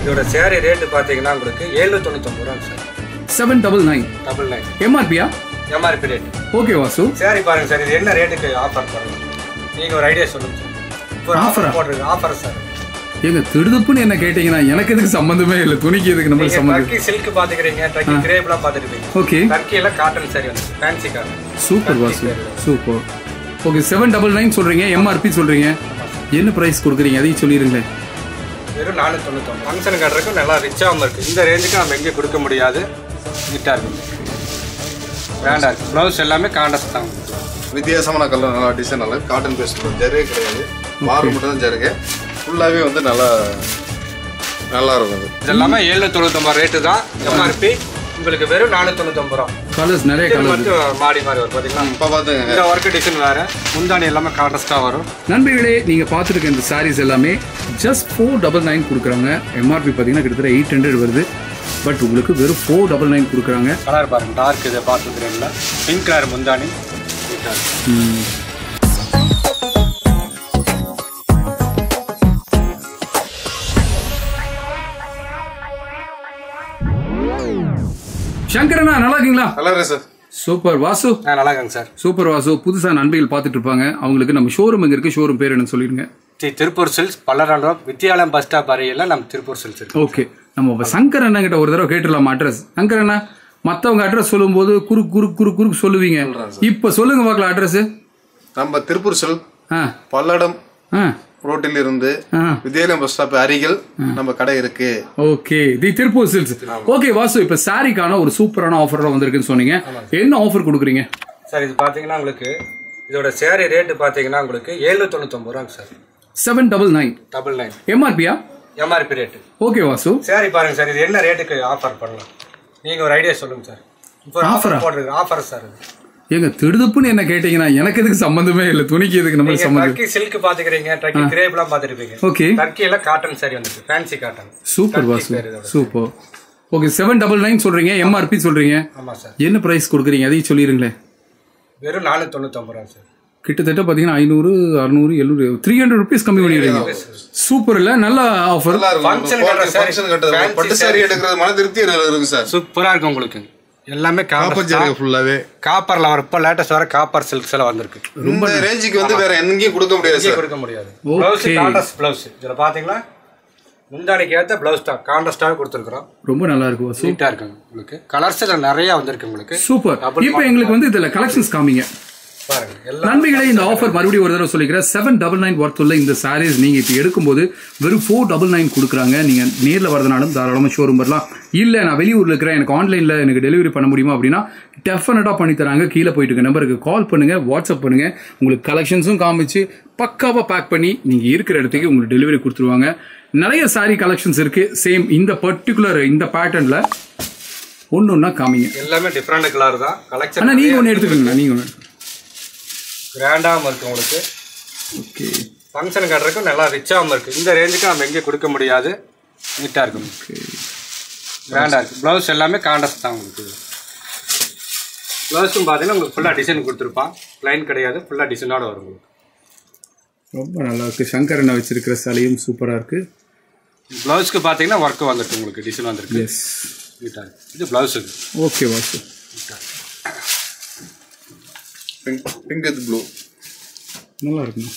இதோட சேரீ ரேட்டு பார்த்தீங்கன்னா உங்களுக்கு ஏழ்நூத்தி தொண்ணூத்தொம்பது ரூபா sir seven double nine double nine எம்ஆர்பியா MRP rate okay Vasu sari பாருங்க சார் இது என்ன ரேட்டுக்கு ஆஃபர் பாருங்க நீங்க ஒரு ஐடியா சொல்லுங்க சார் இப்போ Offer-ஆ? ஆஃபர் போட்டிருக்கு ஆஃபர் சார் ஏங்க திடுதுப்புன்னு என்ன கேட்டீங்கன்னா எனக்கு எதுக்கு சம்மந்தமே இல்லை துணிக்கு எதுக்கு நம்மளுக்கு நீங்க சம்மந்தம் டர்க்கி சில்க் பாத்துக்கிறீங்க டர்க்கி கிரேப்லாம் பாத்துருப்பீங்க ஓகே டர்க்கி எல்லாம் காட்டன் சாரி வந்து fancy cotton super Vasu super okay seven double nine சொல்றீங்க எம்ஆர்பி சொல்றீங்க என்ன பிரைஸ் கொடுக்குறீங்க அதையும் சொல்லிடுங்களேன் வெறும் நானூற்றி தொண்ணூத்தொம்பது ஃபங்க்ஷன் காட்டுறதுக்கும் நல்லா ரிச்சாகவும் இருக்கு இந்த ரேஞ்சுக்கு நம்ம எங்கேயும் கொடுக்க முடியாது நீட்டாக இருக்கும் வேண்டாம் இருக்கு ப்ளவுஸ் எல்லாமே காண்டஸ்ட் தான் வித்தியாசமான கலர் நல்லா டிசைன் நல்லா காட்டன் பேஸ்ட் ஜருகே கிடையாது மாறு மட்டும் தான் ஜருகே ஃபுல்லாகவே வந்து நல்லா நல்லா இருக்கும் அது இது எல்லாமே ஏழ்நூத்தி தொண்ணூத்தொம்பது ரேட்டு தான் எம்ஆர்பி உங்களுக்கு வெறும் நானூற்றி தொண்ணூத்தொம்பது ரூபா கலர்ஸ் நிறைய இது கலர் மட்டும் மாடி மாதிரி வரும் பார்த்தீங்களா இப்போ பார்த்துங்க இந்த ஒர்க் டிசைன் வேறு முந்தானி எல்லாமே காண்டஸ்டாக வரும் நண்பர்களே நீங்க பார்த்துருக்க இந்த சாரீஸ் எல்லாமே ஜஸ்ட் ஃபோர் டபுள் நைன் கொடுக்குறாங்க எம்ஆர்பி பார்த்தீங்கன்னா கிட்டத்தட்ட எயிட் ஹண்ட்ரட் வருது பட் உங்களுக்கு வெறும் ஃபோர் டபுள் நைன் கொடுக்குறாங்க கலர் பாருங்க டார்க் இதை பார்த்து தெரியல பிங்க் கலர் முந்தானி நீட்டாக இருக்கும் சங்கரண்ணா நல்லா இருக்கீங்களா நல்லா இருக்கு சார் சூப்பர் வாசு ஆ நல்லா இருக்காங்க சார் சூப்பர் வாசு புதுசா நண்பர்கள் பார்த்துட்டு இருப்பாங்க அவங்களுக்கு நம்ம ஷோரூம் எங்க இருக்கு ஷோரூம் பேர் என்ன சொல்லிடுங்க ஸ்ரீ திருப்பூர் சில்ஸ் பல்லராண்டோம் வித்யாலயம் பஸ் ஸ்டாப் அருகில் நம்ம திருப்பூர் சில்ஸ் இருக்கு ஓகே நம்ம இப்ப சங்கர் அண்ணா கிட்ட ஒரு தடவை கேட்டுடலாம் அட்ரஸ் சங்கர் அண்ணா மத்தவங்க அட்ரஸ் சொல்லும்போது குறு குறு குறு குறுக்கு சொல்லுவீங்க இப்ப சொல்லுங்க பார்க்கலாம் அட்ரஸ் நம்ம திருப்பூர் செல் ஆ பல்லடம் ஆ ரோட்டில் இருந்து ஆ வித்யாலயம் பஸ் ஸ்டாப் அருகில் நம்ம கடை இருக்கு okay the Tiruppur silks okay Vasu இப்ப சாரிக்கான ஒரு சூப்பரான ஆஃபர்லாம் வந்திருக்குன்னு சொன்னீங்க என்ன ஆஃபர் கொடுக்குறீங்க சார் இது பார்த்தீங்கன்னா உங்களுக்கு இதோட சேரீ ரேட்டு பார்த்தீங்கன்னா உங்களுக்கு ஏழ்நூத்தி தொண்ணூத்தொம்பது ரூபாங்க sir seven double nine double nine எம்ஆர்பியா MRP rate okay Vasu sari பாருங்க சார் இது என்ன ரேட்டுக்கு ஆஃபர் பண்ணலாம் நீங்க ஒரு ஐடியா சொல்லுங்க சார் இப்போ Offer-ஆ? ஆஃபர் போட்டிருக்கு ஆஃபர் சார் இது ஏங்க திடுதுப்புன்னு என்ன கேட்டீங்கன்னா எனக்கு எதுக்கு சம்மந்தமே இல்லை துணிக்கு எதுக்கு நம்மளுக்கு நீங்க சம்மந்தம் டர்க்கி சில்க் பாத்துக்கிறீங்க டர்க்கி கிரேப்லாம் பாத்துருப்பீங்க ஓகே டர்க்கி எல்லாம் காட்டன் சாரி வந்துருக்கு fancy cotton super Vasu super okay seven double nine சொல்றீங்க எம்ஆர்பி சொல்றீங்க ஆமா சார் என்ன பிரைஸ் கொடுக்குறீங்க அதையும் சொல்லிடுங்களேன் வெறும் நானூத்தி தொண்ணூத்தொம்பது ரூபா சார் கிட்டத்தட்ட பாத்தீங்கன்னா ஐநூறு அறுநூறு எழுநூறு த்ரீ ஹண்ட்ரட் ருபீஸ் கம்மி பண்ணிடுறீங்க சூப்பர் இல்ல நல்ல ஆஃபர் நல்லா இருக்கும் Function கட்டுற saree. ஃபங்க்ஷன் கட்டுறது Fancy பட்டு சாரி எடுக்கிறது மன திருப்தி இருக்கு சார் சூப்பரா இருக்கும் உங்களுக்கு எல்லாமே காப்பர் காப்பர் ஜருகை ஃபுல்லாவே காப்பர்ல வர இப்போ லேட்டஸ்ட் வர காப்பர் சில்க்ஸ் எல்லாம் வந்திருக்கு இந்த ரேஞ்சுக்கு வந்து வேற எங்கேயும் கொடுக்க முடியாது இங்கே சார் கொடுக்க முடியாது பிளவுஸ் காண்டஸ்ட் பிளவுஸ் இதுல பாத்தீங்களா முந்தானிக்கு ஏத்த பிளவுஸ் தான் காண்டஸ்டாவே கொடுத்துருக்கோம் ரொம்ப நல்லா இருக்கு வாசு நீட்டா இருக்குங்க உங்களுக்கு கலர்ஸ் நிறைய வந்திருக்கு உங்களுக்கு சூப்பர் இப்போ எங்களுக்கு வந்து இதுல கலெக்ஷன்ஸ் காமிங்க பாருங்க எல்லாம் நன்மைகளே இந்த ஆஃபர் மறுபடியும் ஒரு தடவை சொல்லிக்கிறேன் செவன் டபுள் நைன் ஒர்த் உள்ள இந்த சாரீஸ் நீங்க இப்போ எடுக்கும்போது வெறும் ஃபோர் டபுள் நைன் கொடுக்குறாங்க நீங்க நேர்ல வரதுனாலும் தாராளமாக ஷோரூம் வரலாம் இல்ல நான் வெளியூர்ல இருக்கிறேன் எனக்கு ஆன்லைன்ல எனக்கு டெலிவரி பண்ண முடியுமா அப்படின்னா டெஃபினட்டா பண்ணி தராங்க கீழே போயிட்டு இருக்க நம்பருக்கு கால் பண்ணுங்க வாட்ஸ்அப் பண்ணுங்க உங்களுக்கு கலெக்ஷன்ஸும் காமிச்சு பக்காவா பேக் பண்ணி நீங்க இருக்கிற இடத்துக்கு உங்களுக்கு டெலிவரி கொடுத்துருவாங்க நிறைய சாரி கலெக்ஷன்ஸ் இருக்கு சேம் இந்த பர்டிகுலர் இந்த பேட்டர்ன்ல ஒன்னு ஒன்னா காமிங்க எல்லாமே டிஃப்ரெண்ட் கலர் தான் ஆனா கலெக்ஷன் நீங்க ஒன்னு எடுத்துக்கோங்க நீங்க ஒன்று கிராண்டாகவும் இருக்கு உங்களுக்கு ஓகே ஃபங்க்ஷன் கட்டுறதுக்கும் நல்லா ரிச்சாகவும் இருக்கு இந்த ரேஞ்சுக்கு நம்ம எங்கேயும் கொடுக்க முடியாது நீட்டா இருக்கும் கிராண்டா இருக்கு ப்ளவுஸ் எல்லாமே காண்டஸ்ட் தான் உங்களுக்கு ப்ளவுஸும் பார்த்தீங்கன்னா உங்களுக்கு ஃபுல்லாக டிசைன் கொடுத்துருப்பான் ப்ளைன் கிடையாது ஃபுல்லாக டிசைனோட வரும் உங்களுக்கு ரொம்ப நல்லா இருக்கு சங்கர் அண்ணா வச்சிருக்கிற சிலையும் சூப்பரா இருக்கு ப்ளவுஸ்க்கு பார்த்தீங்கன்னா ஒர்க் வந்துருக்கு உங்களுக்கு டிசைன் வந்திருக்கு எஸ் நீட்டாக இருக்கு இது ப்ளவுஸுக்கு okay Vasu pink pink with blue நல்லா இருக்குண்ணா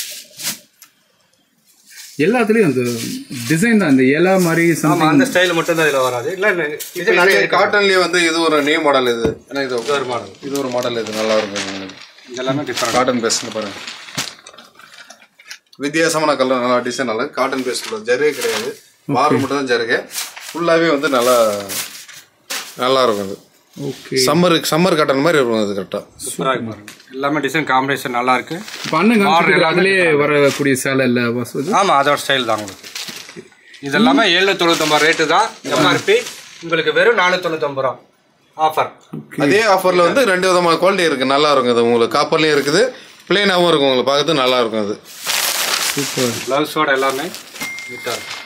எல்லாத்துலயும் அந்த டிசைன் தான் இந்த இலை மாதிரி ஆமாம் சம்திங் அந்த ஸ்டைல் மட்டும் தான் இதில் வராது இல்லை இது நிறைய இருக்கு. காட்டன்லயே வந்து இது ஒரு நியூ மாடல் இது ஏன்னா இது இது ஒரு மாடல் இது ஒரு மாடல் இது நல்லா இருக்கும் இது எல்லாமே டிஃப்ரெண்ட் காட்டன் பேஸ்ட் பாருங்க வித்தியாசமான கலர் நல்லா டிசைன் நல்லா காட்டன் பேஸ்ட் ஜருகே கிடையாது மாறு மட்டும் தான் ஜருகே ஃபுல்லாவே வந்து நல்லா நல்லா இருக்கும் அது ஓகே சம்மர் சம்மர் காட்டன் மாதிரி இருக்கும் அது கரெக்டாக சூப்பராக இருக்கு பாருங்க எல்லாமே டிசைன் காம்பினேஷன் நல்லா இருக்கு இப்போ அண்ணன் காமிச்சிருக்கிற அதுலயே வரக்கூடிய சேலை இல்ல வாசு இது? ஆமாம் அதோட ஸ்டைல் தான் உங்களுக்கு இது எல்லாமே ஏழ்நூத்தி தொண்ணூத்தொம்பது ரேட்டு தான் எம்ஆர்பி உங்களுக்கு வெறும் நானூற்றி தொண்ணூத்தொம்பது ரூபா ஆஃபர் அதே ஆஃபர்ல வந்து ரெண்டு விதமான குவாலிட்டி இருக்கு நல்லா இருக்கும் அது உங்களுக்கு காப்பர்லயும் இருக்குது பிளெயினாகவும் இருக்கும் உங்களுக்கு பார்க்கறது நல்லா இருக்கும் அது சூப்பர் ப்ளவுஸோட எல்லாமே நீட்டாக இருக்கும்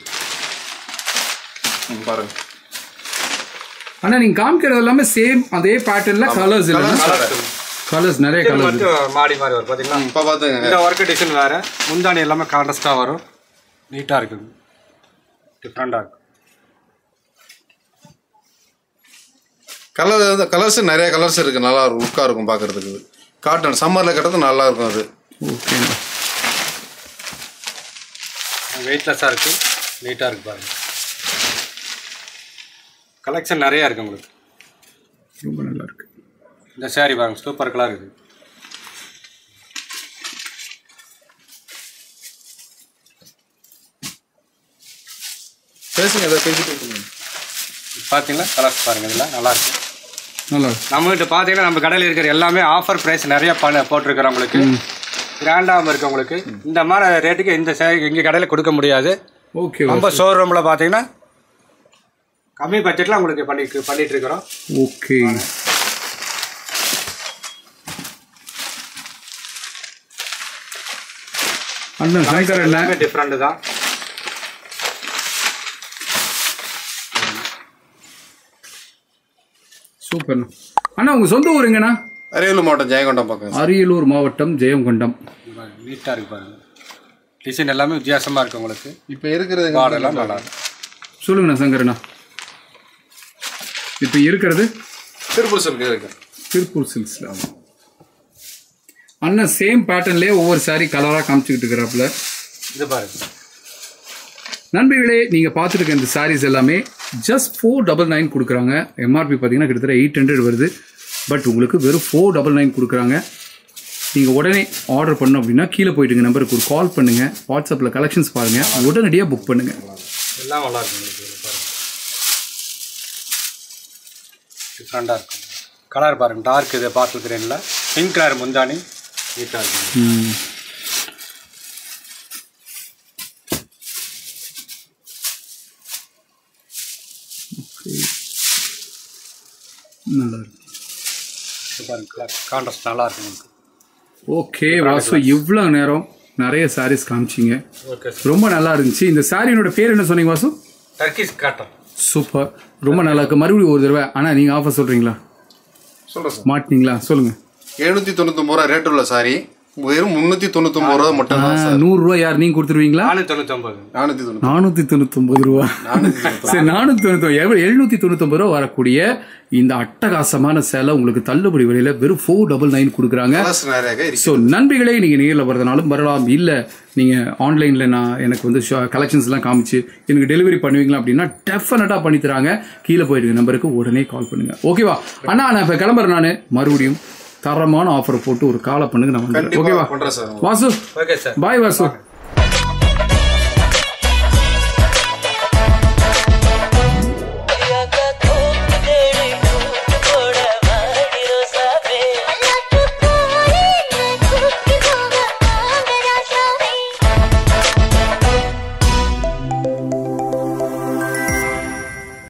ம், பாருங்க அண்ணா நீங்க காமிக்கிறது எல்லாமே சேம் அதே பேட்டர்ன்ல கலர்ஸ் இல்ல கலர்ஸ் நிறைய இது கலர்ஸ் மட்டும் மாடி மாதிரி வரும் பார்த்தீங்களா இப்போ பார்த்துங்க இந்த ஒர்க் டிசைன் வேறு முந்தானி எல்லாமே கான்ட்ராஸ்டாக வரும் நீட்டாக இருக்குது டிஃப்ரெண்டாக இருக்கும் கலர் கலர்ஸ் நிறைய கலர்ஸ் இருக்கு நல்லா இருக்கும் லுக்காக இருக்கும் பார்க்கறதுக்கு காட்டன் சம்மரில் கட்டுறது நல்லா இருக்கும் அது ஓகேண்ணா வெயிட்லெஸ்ஸாக இருக்குது நீட்டாக இருக்குது பாருங்கள் கலெக்ஷன் நிறையா இருக்குது உங்களுக்கு ரொம்ப நல்லா இருக்கு இந்த saree பாருங்க சூப்பர் கலர் இருக்குது பேசுங்க ஏதாவது பேசிட்டு சொல்லுங்க பார்த்தீங்களா கலர்ஸ் பாருங்கள் இதெல்லாம் நல்லா இருக்கு நல்லா இருக்கு நம்மகிட்ட பார்த்தீங்கன்னா நம்ம கடையில் இருக்கிற எல்லாமே ஆஃபர் ப்ரைஸ் நிறைய பண்ண போட்டிருக்கிறோம் உங்களுக்கு கிராண்டாகவும் இருக்கு உங்களுக்கு இந்த மாதிரி ரேட்டுக்கு இந்த சேரீ எங்கள் கடையில் கொடுக்க முடியாது ஓகே நம்ம ஷோரூமில் பார்த்தீங்கன்னா கம்மி பட்ஜெட்டில் உங்களுக்கு பண்ணி பண்ணிட்டு இருக்கிறோம் ஓகே அண்ணா சங்கர் அண்ணா எல்லாமே டிஃப்ரெண்ட் தான் சூப்பர்ண்ணா அண்ணா உங்க சொந்த ஊருங்கண்ணா அரியலூர் மாவட்டம் ஜெயங்கொண்டம் பக்கம் அரியலூர் மாவட்டம் ஜெயங்கொண்டம் நீட்டாக இருக்கு பாருங்க டிசைன் எல்லாமே வித்தியாசமாக இருக்கு உங்களுக்கு இப்போ இருக்கிறது பாடெல்லாம் நல்லா இருக்கு சொல்லுங்கண்ணா சங்கரண்ணா இப்போ இருக்கிறது திருப்பூர் சில்க் இருக்கு திருப்பூர் சில்க்ஸில் அண்ணன் சேம் பேட்டர்ன்லேயே ஒவ்வொரு saree கலராக காமிச்சிக்கிட்டு இருக்கிறாப்புல இது பாருங்க நண்பர்களே நீங்கள் பார்த்துட்டு இருக்க இந்த sarees எல்லாமே ஜஸ்ட் ஃபோர் டபுள் நைன் கொடுக்குறாங்க எம்ஆர்பி பார்த்தீங்கன்னா கிட்டத்தட்ட எயிட் ஹண்ட்ரட் வருது பட் உங்களுக்கு வெறும் ஃபோர் டபுள் நைன் கொடுக்குறாங்க நீங்கள் உடனே ஆர்டர் பண்ணோம் அப்படின்னா கீழே போயிட்டுங்க நம்பருக்கு ஒரு கால் பண்ணுங்கள் வாட்ஸ்அப்பில் கலெக்ஷன்ஸ் பாருங்கள் உடனடியாக புக் பண்ணுங்கள் எல்லாம் நல்லா இருக்கு உங்களுக்கு இது பாருங்க டிஃப்ரெண்டாக இருக்கும் கலர் பாருங்க டார்க் இது பாட்டில் கிரீனில் பிங்க் கலர் முந்தானி நீட்டாக இருக்கு ம். Okay. நல்லா இருக்கு இது பாருங்க கலர் கான்ட்ராஸ்ட் நல்லா இருக்கு உங்களுக்கு ஓகே வாசு இவ்வளோ நேரம் நிறைய sarees காமிச்சிங்க ஓகே ரொம்ப நல்லா இருந்துச்சு இந்த சாரியோட பேர் என்ன சொன்னீங்க வாசு டர்க்கிஸ் காட்டன் சூப்பர் ரொம்ப நல்லா இருக்கு மறுபடியும் ஒரு தடவை ஆனால் நீங்கள் ஆஃபர் சொல்கிறீங்களா சொல்கிறேன் சார் மாட்டினீங்களா சொல்லுங்க எழுநூற்றி தொண்ணூத்தொம்பது ரூபா ரேட் உள்ள சாரி வெறும் முந்நூற்றி தொண்ணூத்தொம்பது ரூபா மட்டும் தான் சார் நூறுரூவா யார் நீங்கள் கொடுத்துருவீங்களா நானூற்றி தொண்ணூத்தொம்பது நானூற்றி தொண்ணூத்தி நானூற்றி தொண்ணூத்தொம்பது ரூபா சரி நானூற்றி தொண்ணூத்தொம்பது எவ்வளோ எழுநூற்றி தொண்ணூத்தொம்பது ரூபா வரக்கூடிய இந்த அட்டகாசமான சேலை உங்களுக்கு தள்ளுபடி விலையில் வெறும் ஃபோர் டபுள் நைன் கொடுக்குறாங்க கலர்ஸ் நிறைய இருக்கு ஸோ நண்பிகளே நீங்கள் நேரில் வரதுனாலும் வரலாம் இல்லை நீங்கள் ஆன்லைனில் நான் எனக்கு வந்து கலெக்ஷன்ஸ்லாம் காமிச்சு எனக்கு டெலிவரி பண்ணுவீங்களா அப்படின்னா டெஃபினட்டாக பண்ணி தராங்க கீழே போயிடுங்க நம்பருக்கு உடனே கால் பண்ணுங்க ஓகேவா அண்ணா நான் இப்போ கிளம்புறேன் நான் மறுபடியும் தரமான ஆஃபர் போட்டு ஒரு காலை பண்ணுங்க நான் வந்துடுறேன் ஓகேவா பண்ணுறேன் sir Vasu okay sir bye Vasu